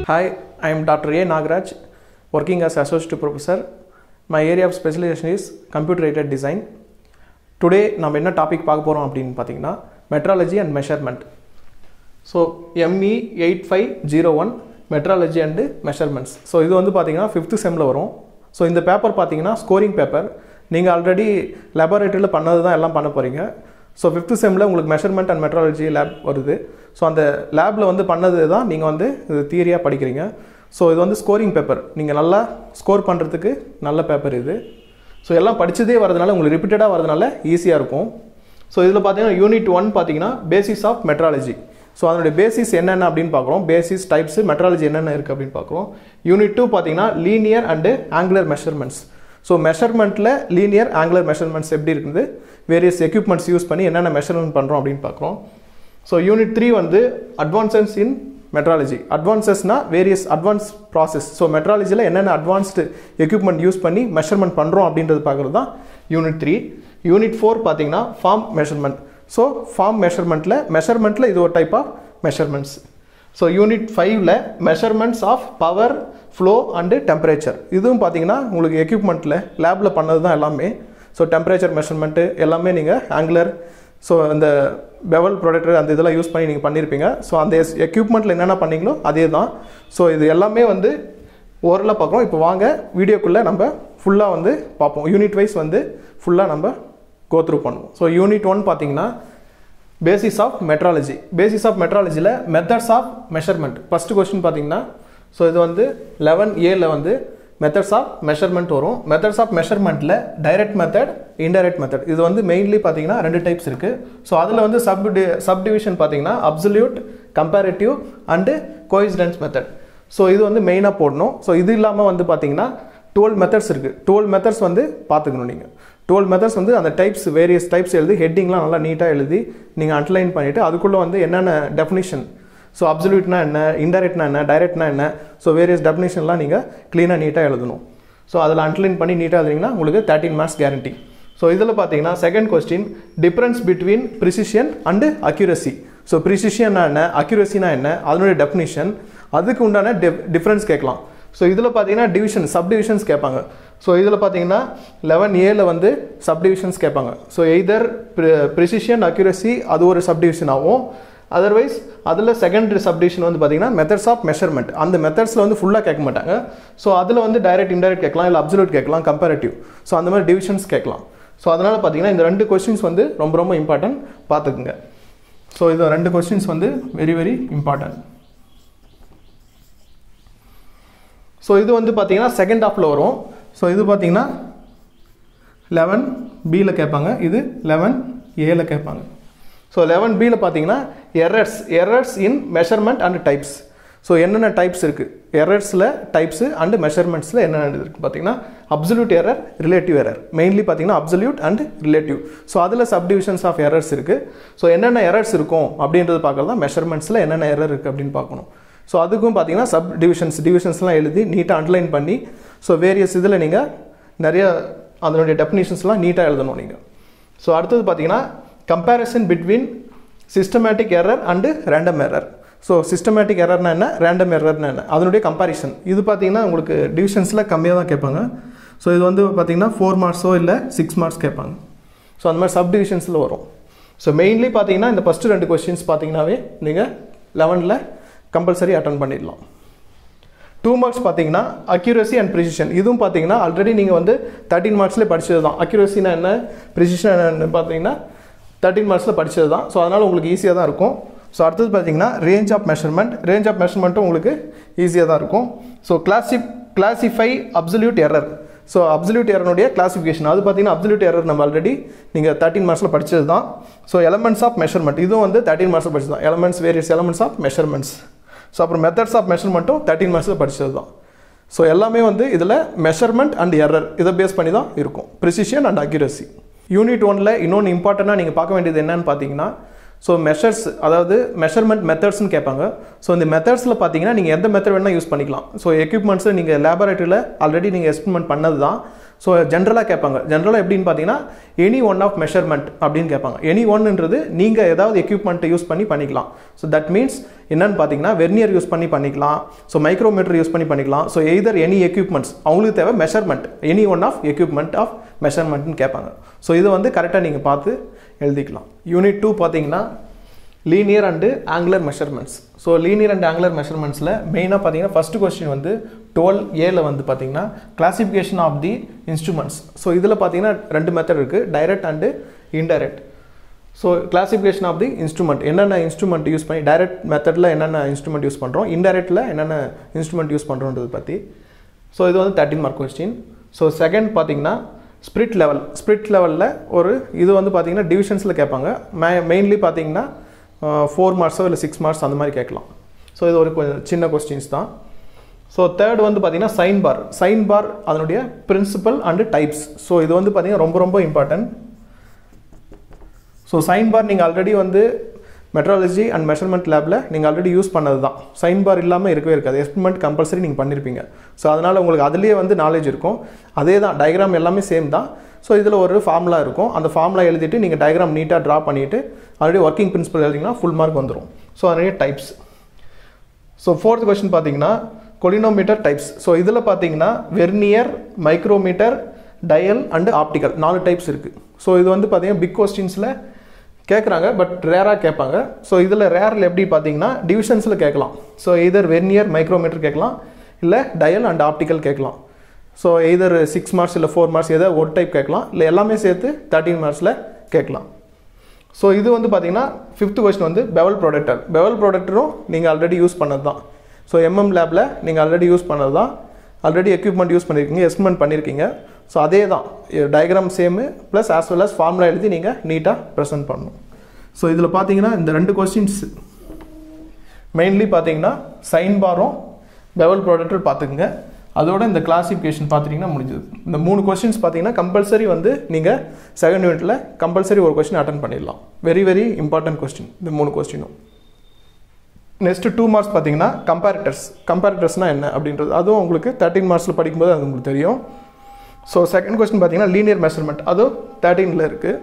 Hi, I am Dr. A. Nagaraj, working as Associate Professor. My area of specialization is Computer Aided Design. Today நம்ம என்ன topic பார்க்க போகிறோம் அப்படின்னு பார்த்தீங்கன்னா metrology and measurement so ME eight five zero one metrology and measurements so இது வந்து பார்த்தீங்கன்னா fifth செம்மில் வரும் ஸோ இந்த பேப்பர் பார்த்தீங்கன்னா ஸ்கோரிங் பேப்பர் நீங்கள் ஆல்ரெடி லெபார்ட்டரியில் பண்ணது தான் எல்லாம் பண்ண போகிறீங்க ஸோ ஃபிஃப்த்து செம்மில் உங்களுக்கு மெஷர்மெண்ட் அண்ட் மெட்ராலஜி லேப் வருது ஸோ அந்த லேபில் வந்து பண்ணது தான் நீங்கள் வந்து இது தியரியாக படிக்கிறீங்க ஸோ இது வந்து ஸ்கோரிங் பேப்பர் நீங்கள் நல்லா ஸ்கோர் பண்ணுறதுக்கு நல்ல பேப்பர் இது ஸோ எல்லாம் படித்ததே வரதுனால உங்களுக்கு ரிப்பீட்டடாக வரதுனால ஈஸியாக இருக்கும் ஸோ இதில் பார்த்தீங்கன்னா யூனிட் ஒன் பார்த்தீங்கன்னா பேசிஸ் ஆஃப் மெட்ராலஜி ஸோ அதனுடைய பேசிஸ் என்னென்ன அப்படின்னு பார்க்குறோம் பேசிஸ் டைப்ஸ் மெட்ராலஜி என்னென்ன இருக்குது அப்படின்னு பார்க்குறோம் யூனிட் டூ பார்த்தீங்கன்னா linear and angular measurements so மெஷர்மெண்ட்டில் லீனியர் ஆங்குலர் மெஷர்மெண்ட்ஸ் எப்படி இருக்குது வேரியஸ் எக்யூப்மெண்ட்ஸ் யூஸ் பண்ணி என்னென்ன மெஷர்மெண்ட் பண்ணுறோம் அப்படின்னு பார்க்குறோம் ஸோ யூனிட் த்ரீ வந்து அட்வான்சஸ் இன் மெட்ராலஜி அட்வான்சஸ்னா வேரியஸ் அட்வான்ஸ் ப்ராசஸ் ஸோ மெட்ராலஜியில் என்னென்ன அட்வான்ஸ்டு எக்யூப்மெண்ட் யூஸ் பண்ணி மெஷர்மெண்ட் பண்ணுறோம் அப்படின்றது பார்க்குறது தான் யூனிட் த்ரீ யூனிட் ஃபோர் பார்த்தீங்கன்னா ஃபார்ம் மெஷர்மெண்ட் ஸோ ஃபார்ம் மெஷர்மெண்ட்டில் மெஷர்மெண்ட்டில் இது ஒரு type of measurements so unit ஃபைவ்ல measurements of power flow and temperature இதுவும் பார்த்தீங்கன்னா உங்களுக்கு எக்யூப்மெண்ட்டில் லேபில் பண்ணது தான் எல்லாமே ஸோ டெம்பரேச்சர் மெஷர்மெண்ட்டு எல்லாமே நீங்கள் ஆங்குலர் ஸோ அந்த பெவல் ப்ரொடக்டர் அந்த இதெல்லாம் யூஸ் பண்ணி நீங்கள் பண்ணியிருப்பீங்க ஸோ அந்த எக்யூப்மெண்ட்டில் என்னென்ன பண்ணீங்களோ அதே தான் ஸோ இது எல்லாமே வந்து ஓரலாக பார்க்குறோம் இப்போ வாங்க வீடியோக்குள்ளே நம்ம ஃபுல்லாக வந்து பார்ப்போம் யூனிட் வைஸ் வந்து ஃபுல்லாக நம்ம கோ த்ரூ பண்ணுவோம் ஸோ யூனிட் ஒன் பார்த்தீங்கன்னா basis of metrology basis of மெட்ராலஜியில் methods of measurement first question பார்த்தீங்கன்னா ஸோ இது வந்து லெவன் ஏல வந்து மெத்தட்ஸ் ஆஃப் மெஷர்மெண்ட் வரும் மெத்தட்ஸ் ஆஃப் மெஷர்மெண்ட்டில் டைரக்ட் மெத்தட் இன்டைரக்ட் மெத்தட் இது வந்து மெயின்லி பார்த்தீங்கன்னா ரெண்டு டைப்ஸ் இருக்குது ஸோ அதில் வந்து சப் டி சப் டிவிஷன் பார்த்தீங்கன்னா absolute comparative and coincidence method so இது வந்து மெயினாக போடணும் ஸோ இது இல்லாமல் வந்து பார்த்தீங்கன்னா டுவெல் மெத்தட்ஸ் இருக்குது டுவெல் மெத்தட்ஸ் வந்து பார்த்துக்கணும் நீங்கள் டுவெல் மெத்தட்ஸ் வந்து அந்த டைப்ஸ் வேரியஸ் டைப்ஸ் எழுதி ஹெட்டிங்லாம் நல்லா நீட்டாக எழுதி நீங்கள் அண்டர்லைன் பண்ணிவிட்டு அதுக்குள்ளே வந்து என்னென்ன டெஃபினிஷன் ஸோ அப்சல்யூட்னா என்ன இன்டைரக்ட்னா என்ன டைரக்ட்னா என்ன ஸோ வேரியஸ் டெஃபினேஷன்லாம் நீங்கள் க்ளீனாக நீட்டாக எழுதணும் ஸோ அதில் அண்டர்லைன் பண்ணி நீட்டாக எழுதிங்கன்னா உங்களுக்கு தேர்ட்டின் மார்க்ஸ் கேரண்டி ஸோ இதில் பார்த்தீங்கன்னா second question difference between precision and accuracy so ப்ரிசிஷியன்னா என்ன அக்யூரசினா என்ன அதனுடைய டெஃபினிஷன் அதுக்கு உண்டான டிஃப்ரென்ஸ் கேட்கலாம் ஸோ இதில் பார்த்தீங்கன்னா டிவிஷன் சப் டிவிஷன்ஸ் கேட்பாங்க ஸோ இதில் பார்த்தீங்கன்னா லெவன் ஏல வந்து சப் டிவிஷன்ஸ் கேட்பாங்க ஸோ எய்தர் ப்ரிசிஷியன் அக்யூரசி அது ஒரு சப் டிவிஷன் ஆகும் அதர்வைஸ் அதில் செகண்ட் சப்டிவிஷன் வந்து பார்த்தீங்கன்னா மெத்தட்ஸ் ஆஃப் மெஷர்மெண்ட் அந்த மெத்தட்ஸில் வந்து ஃபுல்லாக கேட்க மாட்டாங்க ஸோ அதில் வந்து டைரக்ட் இன்டைரக்ட் கேட்கலாம் இல்லை அப்சல்யூட் கேட்கலாம் கம்பேரிட்டிவ் ஸோ அந்த மாதிரி டிவிஷன்ஸ் கேட்கலாம் ஸோ அதனால் பார்த்தீங்கன்னா இந்த ரெண்டு கொஸ்டின்ஸ் வந்து ரொம்ப ரொம்ப இம்பார்ட்டன்ட் பார்த்துக்குங்க ஸோ இது ரெண்டு கொஸ்டின்ஸ் வந்து வெரி வெரி இம்பார்ட்டன்ட் ஸோ இது வந்து பார்த்தீங்கன்னா செகண்ட் ஹாஃபில் வரும் ஸோ இது பார்த்தீங்கன்னா லெவன் பியில் கேட்பாங்க இது லெவன் ஏல கேட்பாங்க ஸோ லெவன் பியில் பார்த்தீங்கன்னா errors errors in measurement and types so என்னென்ன டைப்ஸ் இருக்குது எரர்ஸில் டைப்ஸு அண்டு மெஷர்மெண்ட்ஸில் என்னென்ன இருக்குது பார்த்தீங்கன்னா absolute error relative error mainly பார்த்தீங்கன்னா அப்சல்யூட் அண்ட் ரிலேட்டிவ் ஸோ அதில் சப்டிவிஷன்ஸ் ஆஃப் எரர்ஸ் இருக்குது ஸோ என்னென்ன எரர்ஸ் இருக்கும் அப்படின்றது பார்க்கறது தான் மெஷர்மெண்ட்ஸில் என்னென்ன எரர் இருக்குது அப்படின்னு பார்க்கணும் ஸோ அதுக்கும் பார்த்தீங்கன்னா சப் டிவிஷன்ஸ் டிவிஷன்ஸ்லாம் எழுதி நீட்டாக அண்டர்லைன் பண்ணி ஸோ வேரியஸ் இதில் நீங்கள் நிறைய அதனுடைய டெஃபினிஷன்ஸ்லாம் நீட்டாக எழுதணும் நீங்கள் ஸோ அடுத்தது பார்த்தீங்கன்னா comparison between systematic error and random error so systematic எரர்னா என்ன ரேண்டம் எரர்னா என்ன அதனுடைய கம்பேரிசன் இது பார்த்தீங்கன்னா உங்களுக்கு டிவிஷன்ஸில் கம்மியாக தான் கேட்பாங்க ஸோ இது வந்து பார்த்தீங்கன்னா ஃபோர் மார்க்ஸோ இல்லை சிக்ஸ் மார்க்ஸ் கேட்பாங்க ஸோ அந்த மாதிரி சப் டிவிஷன்ஸில் வரும் ஸோ மெயின்லி பார்த்தீங்கன்னா இந்த ஃபஸ்ட்டு ரெண்டு கொஸ்டின்ஸ் பார்த்தீங்கன்னாவே நீங்கள் லெவனில் கம்பல்சரி அட்டன் பண்ணிடலாம் டூ மார்க்ஸ் பார்த்தீங்கன்னா அக்யூரசி அண்ட் ப்ரிசிஷன் இதுவும் பார்த்தீங்கன்னா ஆல்ரெடி நீங்கள் வந்து தேர்ட்டின் மார்க்ஸ்லேயே படித்தது தான் அக்யூரசினா என்ன ப்ரிசிஷன் என்னன்னு பார்த்தீங்கன்னா தேர்ட்டின் மார்க்ஸில் படித்தது தான் ஸோ அதனால் உங்களுக்கு ஈஸியாக தான் இருக்கும் ஸோ அடுத்தது பார்த்தீங்கன்னா range of measurement range of மெஷர்மெண்ட்டும் உங்களுக்கு ஈஸியாக தான் இருக்கும் ஸோ கிளாசி classify absolute error so absolute எரனுடைய கிளாசிஃபிகேஷன் அது பார்த்தீங்கன்னா அப்சல்யூட் எரர் நம்ம ஆல்ரெடி நீங்கள் தேர்ட்டின் மார்க்ஸில் படித்தது தான் ஸோ எலமெண்ட்ஸ் ஆஃப் மெஷர்மெண்ட் இதுவும் வந்து தேர்ட்டின் மார்க்ஸில் படிச்சது தான் elements various elements of measurements so அப்புறம் மெத்தட்ஸ் ஆஃப் மெஷர்மெண்ட்டும் தேர்ட்டின் மார்க்ஸில் படித்தது தான் ஸோ எல்லாமே வந்து இதில் மெஷர்மெண்ட் அண்ட் எரர் இதை பேஸ் பண்ணி தான் இருக்கும் ப்ரிசிஷன் அண்ட் அக்யூரசி யூனிட் ஒனில் இன்னொன்று இம்பார்ட்டண்ட்டாக நீங்கள் பார்க்க வேண்டியது என்னன்னு பார்த்தீங்கன்னா ஸோ மெஷர்ஸ் அதாவது மெஷர்மெண்ட் மெத்தட்ஸ்னு கேட்பாங்க ஸோ இந்த மெத்தட்ஸில் பார்த்தீங்கன்னா நீங்கள் எந்த மெத்தட் வேணால் யூஸ் பண்ணிக்கலாம் ஸோ எக்யூப்மெண்ட்ஸை நீங்கள் லேபரேட்டரியில் ஆல்ரெடி நீங்கள் எக்ஸ்பெரிமெண்ட் பண்ணது தான் ஸோ ஜென்ரலாக கேட்பாங்க ஜென்ரலாக எப்படின்னு பார்த்தீங்கன்னா எனி ஒன் ஆஃப் மெஷர்மெண்ட் அப்படின்னு கேட்பாங்க எனி ஒன்ன்றது நீங்கள் ஏதாவது எக்யூப்மெண்ட்டை யூஸ் பண்ணி பண்ணிக்கலாம் ஸோ தட் மீன்ஸ் என்னன்னு பார்த்தீங்கன்னா வெர்னியர் யூஸ் பண்ணி பண்ணிக்கலாம் ஸோ மைக்ரோமீட்டர் யூஸ் பண்ணி பண்ணிக்கலாம் ஸோ எய்தர் எனி எக்யூப்மெண்ட்ஸ் அவங்களுக்கு தேவை measurement any one of equipment of மெஷர்மெண்ட்னு கேட்பாங்க ஸோ இது வந்து கரெக்டாக நீங்கள் பார்த்து எழுதிக்கலாம் யூனிட் டூ பார்த்தீங்கன்னா linear and angular measurements so linear and angular மெஷர்மெண்ட்ஸில் மெயினாக பார்த்தீங்கன்னா ஃபஸ்ட்டு கொஸ்டின் வந்து டுவெல் ஏல வந்து பார்த்தீங்கன்னா classification of the instruments so இதில் பார்த்தீங்கன்னா ரெண்டு மெத்தட் இருக்குது direct and indirect so classification of the instrument என்னென்ன இன்ஸ்ட்ருமெண்ட் யூஸ் பண்ணி டைரக்ட் மெத்தடில் என்னென்ன இன்ஸ்ட்ருமெண்ட் யூஸ் பண்ணுறோம் இன்டைரக்டில் என்னென்ன இன்ஸ்ட்ருமெண்ட் யூஸ் பண்ணுறோன்றது பற்றி ஸோ இது வந்து thirteen mark question so second பார்த்தீங்கன்னா ஸ்பிரிட் லெவல் ஸ்பிரிட் லெவலில் ஒரு இது வந்து பார்த்தீங்கன்னா டிவிஷன்ஸில் கேட்பாங்க மே மெயின்லி பார்த்தீங்கன்னா ஃபோர் மார்க்ஸோ இல்லை சிக்ஸ் மார்க்ஸ் அந்த மாதிரி கேட்கலாம் ஸோ இது ஒரு கொஞ்சம் சின்ன கொஸ்டின்ஸ் தான் ஸோ தேர்ட் வந்து பார்த்தீங்கன்னா சைன் பார் சைன் பார் அதனுடைய பிரின்சிபல் அண்டு டைப்ஸ் ஸோ இது வந்து பார்த்தீங்கன்னா ரொம்ப ரொம்ப இம்பார்ட்டன்ட் ஸோ சைன் பார் நீங்கள் ஆல்ரெடி வந்து மெட்ராலஜி அண்ட் மெஷர்மெண்ட் லேபில் நீங்கள் ஆல்ரெடி யூஸ் பண்ணது தான் சைன் பார் இல்லாமல் இருக்கவே இருக்காது எக்ஸ்பெரிமெண்ட் கம்பல்சரி நீங்கள் பண்ணியிருப்பீங்க ஸோ அதனால் உங்களுக்கு அதுலேயே வந்து நாலேஜ் இருக்கும் அதே தான் டயக்ராம் எல்லாமே சேம் தான் ஸோ இதில் ஒரு ஃபார்முலா இருக்கும் அந்த ஃபார்முலா எழுதிட்டு நீங்கள் டயக்ராம் நீட்டாக ட்ரா பண்ணிவிட்டு ஆல்ரெடி ஒர்க்கிங் பிரின்சிபல் எழுதிங்கன்னா ஃபுல் மார்க் வந்துடும் ஸோ அதனுடைய டைப்ஸ் ஸோ ஃபோர்த் கொஸ்டின் பார்த்தீங்கன்னா கொலினோமீட்டர் டைப்ஸ் ஸோ இதில் பார்த்தீங்கன்னா vernier micrometer dial and optical நாலு டைப்ஸ் இருக்குது ஸோ இது வந்து பார்த்தீங்கன்னா பிக் கொஸ்டின்ஸில் கேட்குறாங்க பட் ரேராக கேட்பாங்க ஸோ இதில் ரேரில் எப்படி பார்த்தீங்கன்னா டிவிஷன்ஸில் கேட்கலாம் ஸோ எதர் வெர்னியர் மைக்ரோமீட்டர் கேட்கலாம் இல்லை டயல் அண்ட் ஆப்டிக்கல் கேட்கலாம் ஸோ எதர் சிக்ஸ் மார்க்ஸ் இல்லை ஃபோர் மார்க்ஸ் எதாவது ஒரு டைப் கேட்கலாம் இல்லை எல்லாமே சேர்த்து தேர்ட்டின் மார்க்ஸில் கேட்கலாம் ஸோ இது வந்து பார்த்தீங்கன்னா ஃபிஃப்த் கொஸ்டின் வந்து பெவல் ப்ரொடக்டர் பெவல் ப்ரொடக்டரும் நீங்கள் ஆல்ரெடி யூஸ் பண்ணது தான் ஸோ எம்எம் லேபில் நீங்கள் ஆல்ரெடி யூஸ் பண்ணது தான் ஆல்ரெடி எக்யூப்மெண்ட் யூஸ் பண்ணியிருக்கீங்க எக்ஸ்பெரிமெண்ட் பண்ணியிருக்கீங்க ஸோ அதே தான் diagram same plus as well as formula எழுதி நீங்கள் நீட்டாக ப்ரெசென்ட் பண்ணணும் ஸோ இதில் பார்த்தீங்கன்னா இந்த ரெண்டு கொஸ்டின்ஸ் மெயின்லி பார்த்தீங்கன்னா சைன் பாரும் பெவல் ப்ராடக்டர் பார்த்துக்குங்க அதோட இந்த கிளாசிஃபிகேஷன் பார்த்துட்டிங்கன்னா முடிஞ்சது இந்த மூணு கொஸ்டின்ஸ் பார்த்தீங்கன்னா கம்பல்சரி வந்து நீங்கள் செகண்ட் யூனிட்டில் கம்பல்சரி ஒரு கொஸ்டின் அட்டன் பண்ணிடலாம் வெரி வெரி இம்பார்ட்டன்ட் கொஸ்டின் இந்த மூணு கொஸ்டினும் நெக்ஸ்ட் டூ மார்க்ஸ் பார்த்தீங்கன்னா கம்பேரிட்டர்ஸ் கம்பேரிட்டர்ஸ்னால் என்ன அப்படின்றது அதுவும் உங்களுக்கு தேர்ட்டின் மார்க்ஸில் படிக்கும்போது அது உங்களுக்கு தெரியும் ஸோ செகண்ட் கொஸ்டின் பார்த்தீங்கன்னா லீனியர் மெஷர்மெண்ட் அதுவும் தேர்ட்டீனில் இருக்குது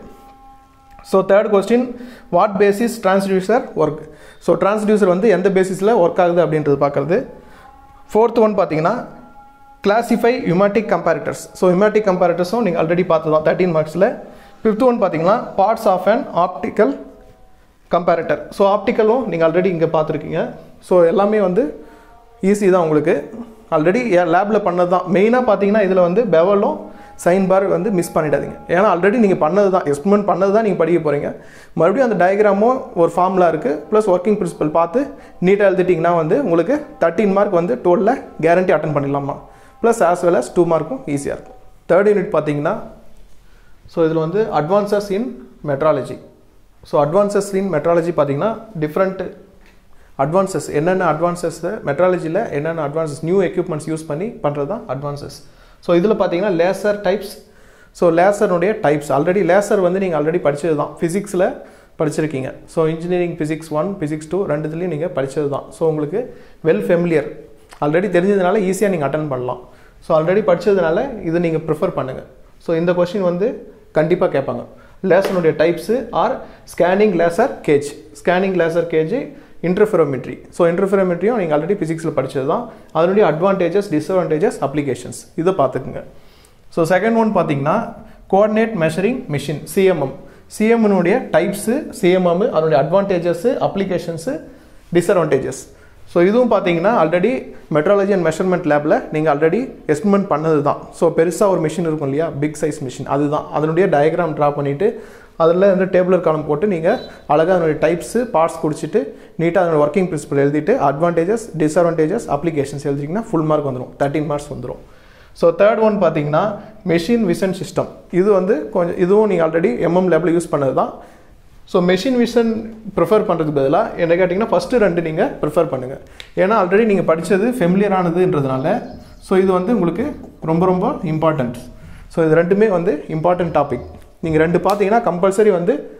so third question what basis transducer work so transducer வந்து எந்த பேசிஸில் ஒர்க் ஆகுது அப்படின்றது பார்க்குறது ஃபோர்த் ஒன் பார்த்தீங்கன்னா classify pneumatic comparators so pneumatic கம்பேரிட்டர்ஸும் நீங்கள் ஆல்ரெடி பார்த்து தான் தேர்ட்டின் மார்க்ஸில் ஃபிஃப்த் ஒன் பார்த்தீங்கன்னா parts of an optical comparator so ஆப்டிக்கலும் நீங்கள் ஆல்ரெடி இங்கே பார்த்துருக்கீங்க ஸோ எல்லாமே வந்து ஈஸி தான் உங்களுக்கு ஆல்ரெடி லேபில் பண்ணது தான் மெயினாக பார்த்தீங்கன்னா இதில் வந்து பெவலும் சைன் பார் வந்து மிஸ் பண்ணிடாதீங்க ஏன்னா ஆல்ரெடி நீங்கள் பண்ணது தான் எக்ஸ்பெரிமெண்ட் பண்ணது தான் நீங்கள் படிக்க போகிறீங்க மறுபடியும் அந்த டயக்ராமும் ஒரு ஃபார்முலா இருக்குது ப்ளஸ் ஒர்க்கிங் பிரின்சிபல் பார்த்து நீட்டாக எழுதிட்டிங்கன்னா வந்து உங்களுக்கு தேர்ட்டின் மார்க் வந்து டுவெலில் கேரண்டி அட்டன் பண்ணிடலாமா plus as well as two மார்க்கும் ஈஸியாக இருக்கும் தேர்ட் யூனிட் பார்த்தீங்கன்னா ஸோ இதில் வந்து advances in metrology so advances in metrology பார்த்தீங்கன்னா டிஃப்ரெண்ட் அட்வான்சஸ் என்னென்ன அட்வான்சஸ் மெட்ராலஜியில் என்னென்ன அட்வான்சஸ் நியூ எக்யூப்மெண்ட்ஸ் யூஸ் பண்ணி பண்ணுறது தான் அட்வான்சஸ் ஸோ இதில் பார்த்தீங்கன்னா லேசர் டைப்ஸ் ஸோ லேசருடைய டைப்ஸ் ஆல்ரெடி லேசர் வந்து நீங்கள் ஆல்ரெடி படித்தது தான் ஃபிசிக்ஸில் படிச்சிருக்கீங்க so engineering physics one physics two ரெண்டுத்துலேயும் நீங்கள் படித்தது தான் ஸோ உங்களுக்கு வெல் ஃபெமிலியர் ஆல்ரெடி தெரிஞ்சதுனால ஈஸியாக நீங்கள் அட்டன் பண்ணலாம் ஸோ ஆல்ரெடி படித்ததுனால இதை நீங்கள் ப்ரிஃபர் பண்ணுங்கள் ஸோ இந்த கொஷின் வந்து கண்டிப்பாக கேட்பாங்க லேசனுடைய types are scanning laser gauge scanning laser gauge interferometry so இன்டர்ஃபெரோமெட்ரியும் நீங்கள் ஆல்ரெடி ஃபிசிக்ஸில் படித்தது தான் அதனுடைய அட்வான்டேஜஸ் டிஸ்அட்வான்டேஜஸ் அப்ளிகேஷன்ஸ் இதை பார்த்துக்குங்க ஸோ செகண்ட் ஒன் பார்த்தீங்கன்னா கோஆர்டினேட் மெஷரிங் மிஷின் சிஎம்எம் சிஎம்னுடைய டைப்ஸு சிஎம்எம் அதனுடைய அட்வான்டேஜஸ்ஸு அப்ளிகேஷன்ஸு டிஸ்அட்வான்டேஜஸ் ஸோ இதுவும் பார்த்தீங்கன்னா ஆல்ரெடி மெட்ராலஜி அண்ட் மெஷர்மெண்ட் லேபில் நீங்கள் ஆல்ரெடி எஸ்டிமேட் பண்ணது தான் ஸோ பெருசாக ஒரு மிஷின் இருக்கும் இல்லையா பிக் சைஸ் மிஷின் அதுதான் அதனுடைய டயக்ராம் ட்ரா பண்ணிவிட்டு அதில் வந்து டேபிளர் காலம் போட்டு நீங்கள் அழகாக அதனுடைய டைப்ஸு பார்ட்ஸ் குடிச்சிட்டு நீட்டாக அதனுடைய ஒர்க்கிங் பிரின்சிபல் எழுதிட்டு அட்வான்டேஜஸ் டிஸ்அட்வான்டேஜஸ் அப்ளிகேஷன்ஸ் எழுதிட்டிங்கன்னா ஃபுல் மார்க் வந்துடும் தேர்ட்டின் மார்க்ஸ் வந்துடும் ஸோ தேர்ட் ஒன் பார்த்தீங்கன்னா மெஷின் விஷன் சிஸ்டம் இது வந்து கொஞ்சம் இதுவும் நீங்கள் ஆல்ரெடி எம்எம் லேபில் யூஸ் பண்ணது தான் ஸோ மெஷின் விஷன் ப்ரிஃபர் பண்ணுறதுக்கு பதிலாக என்ன கேட்டிங்கன்னா ஃபஸ்ட்டு ரெண்டு நீங்கள் ப்ரிஃபர் பண்ணுங்கள் ஏன்னா ஆல்ரெடி நீங்கள் படித்தது ஃபெமிலியரானதுன்றதுனால ஸோ இது வந்து உங்களுக்கு ரொம்ப ரொம்ப இம்பார்ட்டண்ட் ஸோ இது ரெண்டுமே வந்து இம்பார்ட்டன்ட் டாபிக் நீங்கள் ரெண்டு பார்த்தீங்கன்னா கம்பல்சரி வந்து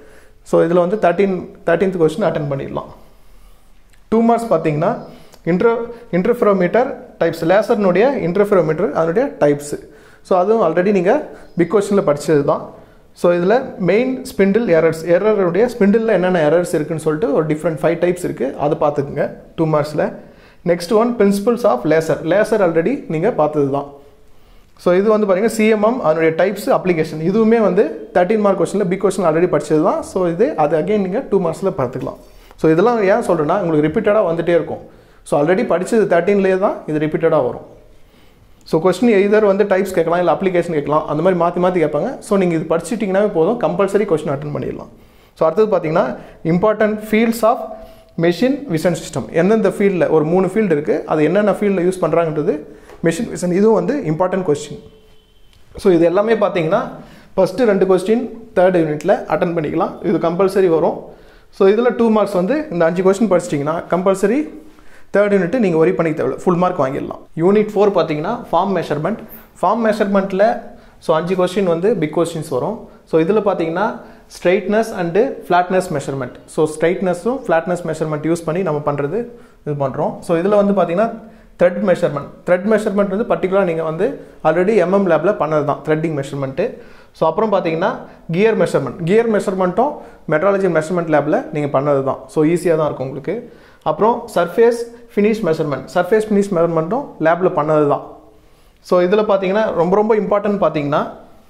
ஸோ இதில் வந்து தேர்ட்டீன் தேர்ட்டீன்த் கொஸ்டின் அட்டன் பண்ணிடலாம் டூ மார்க்ஸ் பார்த்தீங்கன்னா இன்ட்ரோ இன்டர்ஃபெரோமீட்டர் டைப்ஸ் லேசர்னுடைய இன்டர்ஃபெரோமீட்டர் அதனுடைய டைப்ஸு ஸோ அதுவும் ஆல்ரெடி நீங்கள் பிக் கொஸ்டினில் படித்தது தான் ஸோ இதில் மெயின் ஸ்பிண்டில் எரர்ஸ் எரருடைய ஸ்பிண்டிலில் என்னென்ன எரர்ஸ் இருக்குன்னு சொல்லிட்டு ஒரு டிஃப்ரெண்ட் ஃபைவ் டைப்ஸ் இருக்குது அதை பார்த்துக்குங்க டூ மார்க்ஸில் next one principles of laser laser already நீங்கள் பார்த்தது தான் ஸோ இது வந்து பார்த்தீங்கன்னா சிஎம்எம் அதனுடைய டைப்ஸ் அப்ளிகேஷன் இதுவுமே வந்து தேர்ட்டின் மார்க் கொஸ்டினில் பிக் கொஸ்டின் ஆல்ரெடி படிச்சது தான் ஸோ இது அது அகைன் நீங்கள் டூ மார்க்ஸில் பார்த்துக்கலாம் ஸோ இதெல்லாம் ஏன் சொல்கிறேன்னா உங்களுக்கு ரிப்பீட்டடாக வந்துட்டே இருக்கும் ஸோ ஆல்ரெடி படித்தது தேர்ட்டீன்லேயே தான் இது ரிப்பீட்டடாக வரும் ஸோ கொஸ்டின் எய்தர் வந்து டைப்ஸ் கேட்கலாம் இல்லை அப்ளிகேஷன் கேட்கலாம் அந்த மாதிரி மாற்றி மாற்றி கேட்பாங்க ஸோ நீங்கள் இது படிச்சிட்டிங்கனாவே போதும் கம்பல்சரி கொஸ்டின் அட்டன் பண்ணிடலாம் ஸோ அடுத்தது பார்த்தீங்கன்னா important fields of machine vision system எந்தெந்த ஃபீல்டில் ஒரு மூணு ஃபீல்டு இருக்குது அது என்னென்ன ஃபீல்டில் யூஸ் பண்ணுறாங்கன்றது மெஷின் விஷன் இதுவும் வந்து இம்பார்ட்டன்ட் கொஸ்டின் ஸோ இது எல்லாமே பார்த்தீங்கன்னா ஃபஸ்ட்டு ரெண்டு கொஸ்டின் தேர்ட் யூனிட்டில் அட்டன் பண்ணிக்கலாம் இது கம்பல்சரி வரும் ஸோ இதில் டூ மார்க்ஸ் வந்து இந்த அஞ்சு கொஸ்டின் படிச்சிட்டிங்கன்னா கம்பல்சரி தேர்ட் யூனிட் நீங்கள் ஒரி பண்ணிக்க தேவையில்ல ஃபுல் மார்க் வாங்கிடலாம் யூனிட் ஃபோர் பார்த்தீங்கன்னா ஃபார்ம் மெஷர்மெண்ட் ஃபார்ம் மெஷர்மெண்ட்டில் ஸோ அஞ்சு கொஸ்டின் வந்து பிக் கொஸ்டின்ஸ் வரும் ஸோ இதில் பார்த்தீங்கன்னா straightness and flatness measurement so ஸ்ட்ரைட்னஸும் ஃப்ளாட்னஸ் மெஷர்மெண்ட் யூஸ் பண்ணி நம்ம பண்ணுறது இது பண்ணுறோம் ஸோ இதில் வந்து பார்த்தீங்கன்னா த்ரெட் மெஷர்மெண்ட் த்ரெட் மெஷர்மெண்ட் வந்து பர்டிகுலராக நீங்கள் வந்து ஆல்ரெடி எம்எம் லேபில் பண்ணது தான் த்ரெட்டிங் மெஷர்மெண்ட்டு ஸோ அப்புறம் பார்த்தீங்கன்னா கியர் மெஷர்மெண்ட் கியர் மெஷர்மெண்ட்டும் மெட்ராலஜி மெஷர்மெண்ட் லேபில் நீங்கள் பண்ணது தான் ஸோ ஈஸியாக தான் இருக்கும் உங்களுக்கு அப்புறம் surface finish measurement surface finish மெஷர்மெண்ட்டும் லேபில் பண்ணது தான் ஸோ இதில் பார்த்தீங்கன்னா ரொம்ப ரொம்ப இம்பார்ட்டன்ட் பார்த்தீங்கன்னா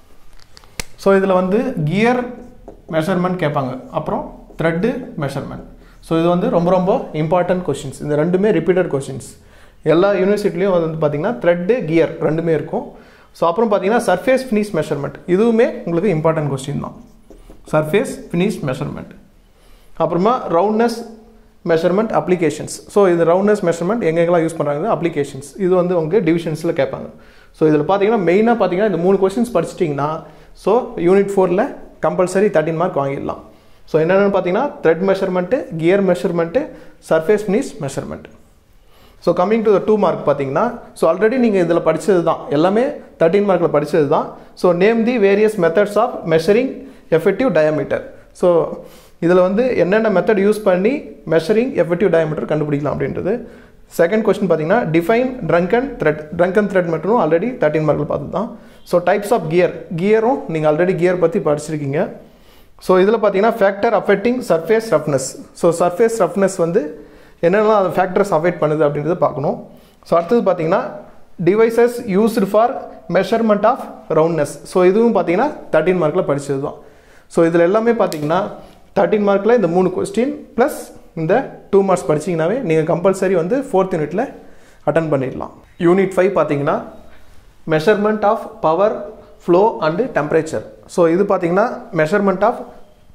ஸோ இதில் வந்து கியர் மெஷர்மெண்ட் கேட்பாங்க அப்புறம் த்ரெட்டு மெஷர்மெண்ட் ஸோ இது வந்து ரொம்ப ரொம்ப இம்பார்ட்டன்ட் கொஷின்ஸ் இந்த ரெண்டுமே ரிப்பீட்டட் கொஷின்ஸ் எல்லா யூனிவர்சிட்டிலையும் வந்து பார்த்தீங்கன்னா த்ரெட்டு கியர் ரெண்டுமே இருக்கும் ஸோ அப்புறம் பார்த்தீங்கன்னா சர்ஃபேஸ் ஃபினிஷ் மெஷர்மெண்ட் இதுவுமே உங்களுக்கு இம்பார்ட்டன்ட் கொஸ்டின் தான் சர்ஃபேஸ் ஃபினிஷ் மெஷர்மெண்ட் அப்புறமா ரவுண்ட்னஸ் மெஷர்மெண்ட் அப்ளிகேஷன்ஸ் ஸோ இது ரவுண்ட்னஸ் மெஷர்மெண்ட் எங்கெங்கெல்லாம் யூஸ் பண்ணுறாங்க அப்ளிகேஷன்ஸ் இது வந்து உங்களுக்கு டிவிஷன்ஸில் கேட்பாங்க ஸோ இதில் பார்த்தீங்கன்னா மெயினாக பார்த்தீங்கன்னா இந்த மூணு கொஸ்டின்ஸ் படிச்சிட்டிங்கன்னா ஸோ யூனிட் ஃபோரில் கம்பல்சரி தேர்ட்டின் மார்க் வாங்கிடலாம் ஸோ என்னென்னு பார்த்தீங்கன்னா thread measurement gear measurement surface finish measurement so coming to the two mark பார்த்தீங்கன்னா ஸோ ஆல்ரெடி நீங்கள் இதில் படித்தது தான் எல்லாமே தேர்ட்டின் மார்க்கில் படித்தது தான் so name the various methods of measuring effective diameter so இதில் வந்து என்னென்ன மெத்தட் யூஸ் பண்ணி மெஷரிங் எஃபெக்டிவ் டயமீட்டர் கண்டுபிடிக்கலாம் அப்படின்றது செகண்ட் கொஸ்டின் பார்த்தீங்கன்னா define drunken thread drunken thread மட்டும் ஆல்ரெடி தேர்ட்டின் மார்க்கில் பார்த்து தான் ஸோ டைப்ஸ் ஆஃப் கியர் கியரும் நீங்கள் ஆல்ரெடி கியர் பற்றி படிச்சிருக்கீங்க ஸோ இதில் பார்த்தீங்கன்னா factor affecting surface roughness so surface roughness வந்து என்னென்னலாம் அந்த ஃபேக்டர்ஸ் அஃபெக்ட் பண்ணுது அப்படின்றத பார்க்கணும் ஸோ அடுத்தது பார்த்தீங்கன்னா devices used for measurement of roundness so இதுவும் பார்த்தீங்கன்னா தேர்ட்டின் மார்க்கில் படித்தது தான் ஸோ இதில் எல்லாமே பார்த்தீங்கன்னா தேர்ட்டின் மார்க்கில் இந்த மூணு கொஸ்டின் ப்ளஸ் இந்த டூ மார்க்ஸ் படிச்சிங்கனாவே நீங்கள் கம்பல்சரி வந்து ஃபோர்த் யூனிட்டில் அட்டன் பண்ணிடலாம் யூனிட் ஃபைவ் பார்த்தீங்கன்னா measurement of power flow and temperature so இது பார்த்தீங்கன்னா measurement of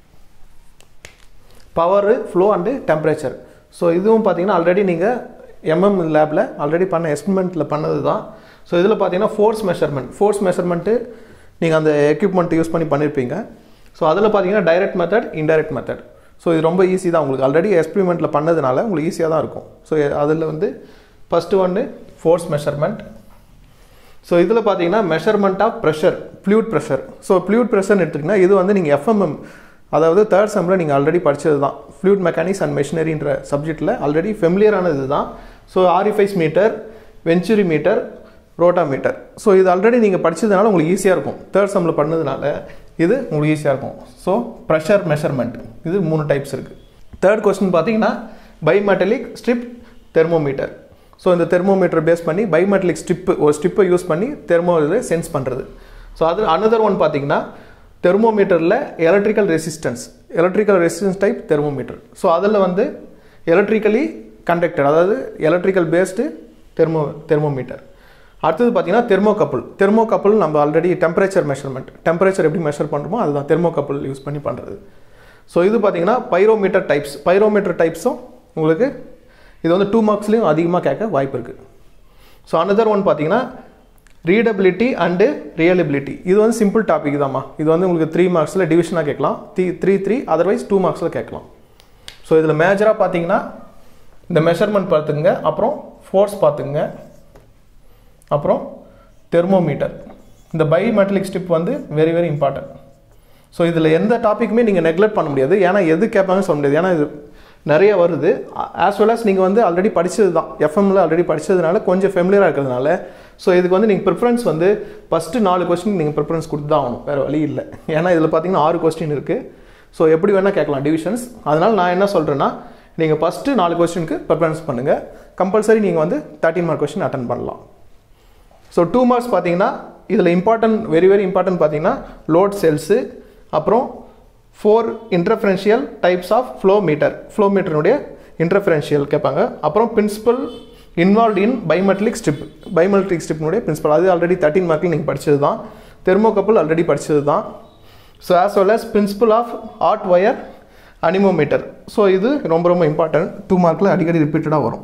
power flow and temperature so இதுவும் பார்த்தீங்கன்னா ஆல்ரெடி நீங்கள் எம்எம் லேபில் ஆல்ரெடி பண்ண எக்ஸ்பெரிமெண்ட்டில் பண்ணது தான் ஸோ இதில் பார்த்தீங்கன்னா ஃபோர்ஸ் மெஷர்மெண்ட் ஃபோர்ஸ் மெஷர்மெண்ட்டு நீங்கள் அந்த எக்யூப்மெண்ட் யூஸ் பண்ணி பண்ணியிருப்பீங்க ஸோ அதில் பார்த்தீங்கன்னா direct method indirect method so இது ரொம்ப ஈஸி தான் உங்களுக்கு ஆல்ரெடி எக்ஸ்பெரிமெண்ட்டில் பண்ணதுனால உங்களுக்கு ஈஸியாக தான் இருக்கும் ஸோ அதில் வந்து ஃபஸ்ட்டு ஒன்று ஃபோர்ஸ் மெஷர்மெண்ட் ஸோ இதில் பார்த்தீங்கன்னா measurement of pressure fluid pressure so fluid ப்ரெஷர்னு எடுத்திங்கன்னா இது வந்து நீங்கள் எஃப்எம்எம் அதாவது தேர்ட் செம்மில் நீங்கள் ஆல்ரெடி படித்தது தான் ஃப்ளூட் மெக்கானிக்ஸ் அண்ட் மெஷினரின்ற சப்ஜெக்ட்டில் ஆல்ரெடி ஃபெமிலியரானது தான் so orifice meter venturi meter rotameter so இது ஆல்ரெடி நீங்கள் படித்ததுனால உங்களுக்கு ஈஸியாக இருக்கும் தேர்ட் செம்மில் பண்ணதுனால இது உங்களுக்கு ஈஸியாக இருக்கும் ஸோ ப்ரெஷர் மெஷர்மெண்ட் இது மூணு டைப்ஸ் இருக்குது தேர்ட் கொஸ்டின் பார்த்தீங்கன்னா பைமெட்டலிக் ஸ்ட்ரிப் தெர்மோமீட்டர் ஸோ இந்த தெர்மோமீட்டர் பேஸ் பண்ணி பைமெட்டலிக் ஸ்ட்ரிப்பு ஒரு ஸ்ட்ரிப்பை யூஸ் பண்ணி தெர்மோ இதை சென்ஸ் பண்ணுறது ஸோ அது அனதர் ஒன் பார்த்தீங்கன்னா தெர்மோமீட்டரில் electrical resistance electrical resistance type thermometer so அதில் வந்து எலக்ட்ரிக்கலி கண்டக்டட் அதாவது எலக்ட்ரிக்கல் பேஸ்டு தெர்மோ தெர்மோமீட்டர் அடுத்தது பார்த்தீங்கன்னா தெர்மோகப்பிள் தெர்மோகப்பிள் நம்ம ஆல்ரெடி டெம்பரேச்சர் மெஷர்மெண்ட் டெம்பரேச்சர் எப்படி மெஷர் பண்ணுறோமோ அதுதான் தெர்மோகப்பிள் யூஸ் பண்ணி பண்ணுறது ஸோ இது பார்த்தீங்கன்னா பைரோமீட்டர் டைப்ஸ் பைரோமீட்டர் டைப்ஸும் உங்களுக்கு இது வந்து டூ மார்க்ஸ்லேயும் அதிகமாக கேட்க வாய்ப்பு இருக்குது ஸோ அனதர் ஒன் பார்த்தீங்கன்னா ரீடபிலிட்டி அண்டு ரியலபிலிட்டி இது வந்து சிம்பிள் டாபிக் தான்மா இது வந்து உங்களுக்கு த்ரீ மார்க்ஸில் டிவிஷனாக கேட்கலாம் three three three otherwise two மார்க்ஸில் கேட்கலாம் ஸோ இதில் மேஜராக பார்த்தீங்கன்னா இந்த மெஷர்மெண்ட் பார்த்துங்க அப்புறம் ஃபோர்ஸ் பார்த்துங்க அப்புறம் தெர்மோமீட்டர் இந்த பை மெட்டலிக் ஸ்டிப் வந்து வெரி வெரி இம்பார்ட்டன்ட் ஸோ இதில் எந்த டாப்பிக்குமே நீங்கள் நெக்லெக்ட் பண்ண முடியாது ஏன்னா எது கேட்பாங்கன்னு சொல்ல முடியாது ஏன்னா இது நிறைய வருது ஆஸ் வெல் as நீங்கள் வந்து ஆல்ரெடி படிச்சது தான் எஃப்எம்ல ஆல்ரெடி படிச்சதுனால கொஞ்சம் ஃபெமிலியராக இருக்கிறதுனால ஸோ இதுக்கு வந்து நீங்கள் ப்ரிஃபரன்ஸ் வந்து ஃபஸ்ட்டு நாலு கொஸ்டின் நீங்கள் ப்ரிஃபரன்ஸ் கொடுத்து தான் ஆகணும் வேறு வழி இல்லை ஏன்னா இதில் பார்த்தீங்கன்னா ஆறு கொஸ்டின் இருக்குது ஸோ எப்படி வேணால் கேட்கலாம் டிவிஷன்ஸ் அதனால் நான் என்ன சொல்கிறேன்னா நீங்கள் ஃபஸ்ட்டு நாலு கொஸ்டினுக்கு ப்ரிஃபரன்ஸ் பண்ணுங்கள் கம்பல்சரி நீங்கள் வந்து தேர்ட்டின் மார்க் கொஸ்டின் அட்டன் பண்ணலாம் ஸோ டூ மார்க்ஸ் பார்த்தீங்கன்னா இதில் இம்பார்ட்டன்ட் வெரி வெரி இம்பார்ட்டன்ட் பார்த்தீங்கன்னா லோட் செல்ஸு அப்புறம் four inferential types of flow meter flow மீட்டருடைய இன்டர்ஃபரன்ஷியல் கேட்பாங்க அப்புறம் principle involve in bimetric strip bimetric ஸ்ட்ரிப்னுடைய பிரின்சிபல் அது ஆல்ரெடி தேர்ட்டின் மார்க்கில் நீங்கள் படிச்சது தான் தெர்மோகப்பிள் ஆல்ரெடி படிச்சது தான் so as well as principle of hot wire anemometer so இது ரொம்ப ரொம்ப இம்பார்ட்டன்ட் டூ மார்க்கில் அடிக்கடி ரிப்பீட்டடாக வரும்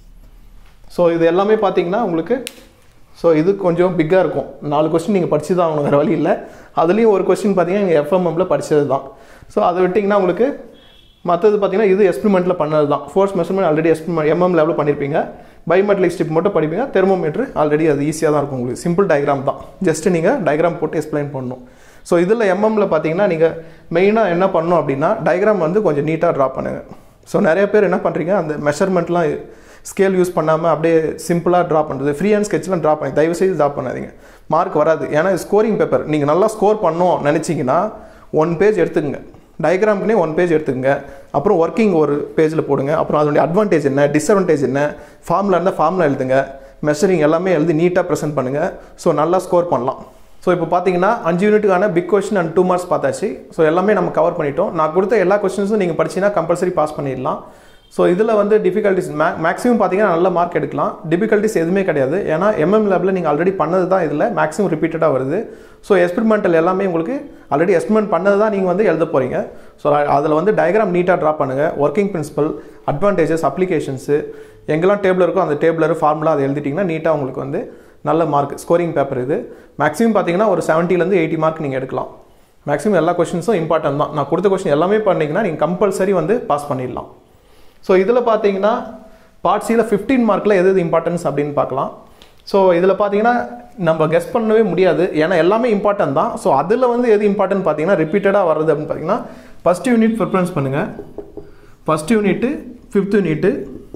ஸோ இது எல்லாமே பார்த்தீங்கன்னா உங்களுக்கு ஸோ இது கொஞ்சம் பிக்காக இருக்கும் நாலு கொஸ்டின் நீங்கள் படிச்சு தான் ஆகணும் வேறு வழி இல்லை அதுலேயும் ஒரு கொஸ்டின் பார்த்தீங்கன்னா நீங்கள் எஃப்எம்எம்ல படிச்சது தான் ஸோ அதை விட்டிங்கன்னா உங்களுக்கு மற்றது பார்த்தீங்கன்னா இது எக்ஸ்பிரிமெண்ட்டில் பண்ணது தான் force measurement already experiment MM லெவலில் பண்ணியிருப்பீங்க பயோமெட்ரிக் ஸ்டிப் மட்டும் படிப்பீங்க தெர்மோமீட்டர் ஆல்ரெடி அது ஈஸியாக தான் இருக்கும் உங்களுக்கு சிம்பிள் டயக்ராம் தான் ஜஸ்ட் நீங்கள் டயக்ராம் போட்டு எக்ஸ்பிளைன் பண்ணணும் ஸோ இதில் எம்எம்ல பார்த்தீங்கன்னா நீங்கள் மெயினாக என்ன பண்ணணும் அப்படின்னா டயக்ராம் வந்து கொஞ்சம் நீட்டாக ட்ரா பண்ணுங்கள் ஸோ நிறைய பேர் என்ன பண்ணுறீங்க அந்த மெஷர்மெண்ட்லாம் ஸ்கேல் யூஸ் பண்ணாமல் அப்படியே சிம்பிளாக ட்ரா பண்ணுறது ஃப்ரீ ஹேண்ட் ஸ்கெட்ச்லாம் ட்ரா பண்ணி தயவுசெய்து ட்ரா பண்ணாதீங்க மார்க் வராது ஏன்னா ஸ்கோரிங் பேப்பர் நீங்கள் நல்லா ஸ்கோர் பண்ணோம் நினச்சிங்கன்னா ஒன் பேஜ் எடுத்துக்கங்க டயக்ராம்க்குனே ஒன் பேஜ் எடுத்துக்கங்க அப்புறம் ஒர்க்கிங் ஒரு பேஜில் போடுங்க அப்புறம் அதனுடைய அட்வான்டேஜ் என்ன டிஸ்அட்வான்டேஜ் என்ன ஃபார்முலா இருந்தால் ஃபார்முலா எழுதுங்க மெஷரிங் எல்லாமே எழுதி நீட்டாக ப்ரெசென்ட் பண்ணுங்கள் ஸோ நல்லா ஸ்கோர் பண்ணலாம் ஸோ இப்போ பார்த்தீங்கன்னா அஞ்சு யூனிட்டுக்கான big question and two marks பார்த்தாச்சு ஸோ எல்லாமே நம்ம கவர் பண்ணிட்டோம் நான் கொடுத்த எல்லா கொஸ்டின்ஸும் நீங்கள் படிச்சீங்கன்னா கம்பல்சரி பாஸ் பண்ணிடலாம் ஸோ இதில் வந்து டிஃபிகல்ட்டிஸ் மே மேக்ஸிமம் பார்த்தீங்கன்னா நல்ல மார்க் எடுக்கலாம் டிஃபிகல்ட்டிஸ் எதுவுமே கிடையாது ஏன்னா எம்எம் லேபில் நீங்கள் ஆல்ரெடி பண்ணது தான் இதில் மேக்ஸிமம் ரிப்பீட்டடாக வருது ஸோ எக்ஸ்பெரிமெண்டல் எல்லாமே உங்களுக்கு ஆல்ரெடி எக்ஸ்பெரிமெண்ட் பண்ணது தான் நீங்கள் வந்து எழுத போகிறீங்க ஸோ அதில் வந்து டயக்ராம் நீட்டாக ட்ரா பண்ணுங்கள் ஒர்க்கிங் பிரின்சிபல் அட்வான்டேஜஸ் அப்ளிகேஷன்ஸு எங்கெல்லாம் டேபிள் இருக்கோ அந்த டேபிளர் ஃபார்முலா அதை எழுதிட்டிங்கன்னா நீட்டாக உங்களுக்கு வந்து நல்ல மார்க் ஸ்கோரிங் பேப்பர் இது மேக்ஸிமம் பார்த்தீங்கன்னா ஒரு செவன்ட்டிலேருந்து எயிட்டி மார்க் நீங்கள் எடுக்கலாம் மேக்ஸிமம் எல்லா கொஷின்ஸும் இம்பார்ட்டன்ட் தான் நான் கொடுத்த கொஷின் எல்லாமே பண்ணிங்கன்னா நீங்கள் கம்பல்சரி வந்து பாஸ் பண்ணிடலாம் ஸோ இதில் பார்த்தீங்கன்னா பார்ட் சியில் ஃபிஃப்டீன் மார்க்கில் எது எது இம்பார்ட்டன்ஸ் அப்படின்னு பார்க்கலாம் ஸோ இதில் பார்த்தீங்கன்னா நம்ம கெஸ் பண்ணவே முடியாது ஏன்னா எல்லாமே இம்பார்ட்டன்ட் தான் ஸோ அதில் வந்து எது இம்பார்ட்டன்ட் பார்த்தீங்கன்னா ரிப்பீட்டடாக வர்றது அப்படின்னு பார்த்தீங்கன்னா ஃபஸ்ட் யூனிட் ப்ரிஃபரன்ஸ் பண்ணுங்கள் first unit fifth unit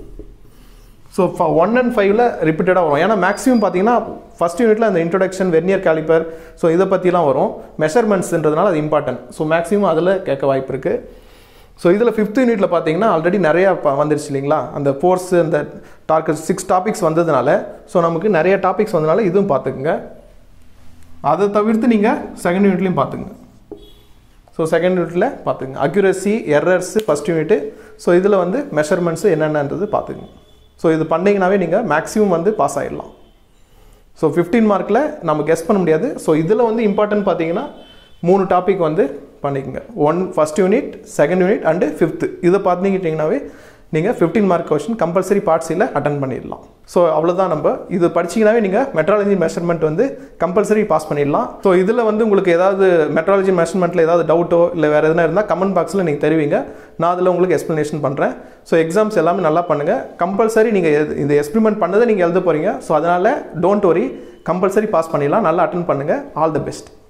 so one and ஃபைவ்ல ரிப்பீட்டடாக வரும் ஏன்னா மேக்ஸிமம் பார்த்தீங்கன்னா ஃபஸ்ட் யூனிட்ல அந்த இன்ட்ரொடக்ஷன் வெர்னியர் கேலிப்பர் ஸோ இதை பற்றிலாம் வரும் மெஷர்மெண்ட்ஸ்ன்றதுனால அது இம்பார்ட்டன்ட் ஸோ மேக்ஸிமம் அதில் கேட்க வாய்ப்பு இருக்குது ஸோ இதில் ஃபிஃப்த் யூனிட்ல பார்த்தீங்கன்னா ஆல்ரெடி நிறையா ப- வந்துருச்சு இல்லைங்களா அந்த ஃபோர்ஸ் அந்த டார்க் சிக்ஸ் டாபிக்ஸ் வந்ததுனால ஸோ நமக்கு நிறைய டாபிக்ஸ் வந்ததுனால இதுவும் பார்த்துக்குங்க அதை தவிர்த்து நீங்கள் செகண்ட் யூனிட்லையும் பார்த்துங்க ஸோ செகண்ட் யூனிட்டில் பார்த்துங்க accuracy errors first unit so இதில் வந்து மெஷர்மெண்ட்ஸு என்னென்னன்றது பார்த்துங்க ஸோ இது பண்ணிங்கனாவே நீங்கள் மேக்ஸிமம் வந்து பாஸ் ஆகிடலாம் ஸோ ஃபிஃப்டீன் மார்க்கில் நம்ம கெஸ் பண்ண முடியாது ஸோ இதில் வந்து இம்பார்ட்டன்ட் பார்த்தீங்கன்னா மூணு டாபிக் வந்து பண்ணிக்கோங்க one first unit second unit and fifth இதை பார்த்துக்கிட்டிங்கனாவே நீங்கள் ஃபிஃப்டீன் மார்க் கொஸ்டின் கம்பல்சரி பார்ட்ஸில் அட்டன் பண்ணிடலாம் ஸோ அவ்வளோதான் நம்ம இது படிச்சீங்கனாவே நீங்கள் மெட்ராலஜி மெஷர்மெண்ட் வந்து கம்பல்சரி பாஸ் பண்ணிடலாம் ஸோ இதில் வந்து உங்களுக்கு ஏதாவது மெட்ராலஜி மெஷர்மெண்ட்டில் ஏதாவது டவுட்டோ இல்லை வேறு எதுனா இருந்தால் கமெண்ட் பாக்ஸில் நீங்கள் தெரிவிங்க நான் அதில் உங்களுக்கு எக்ஸ்ப்ளனேஷன் பண்ணுறேன் ஸோ எக்ஸாம்ஸ் எல்லாமே நல்லா பண்ணுங்கள் கம்பல்சரி நீங்கள் இந்த எக்ஸ்பிரிமெண்ட் பண்ணதை நீங்கள் எழுத போகிறீங்க ஸோ அதனால் டோன்ட் வரி கம்பல்சரி பாஸ் பண்ணிடலாம் நல்லா அட்டன் பண்ணுங்கள் ஆல் தி பெஸ்ட்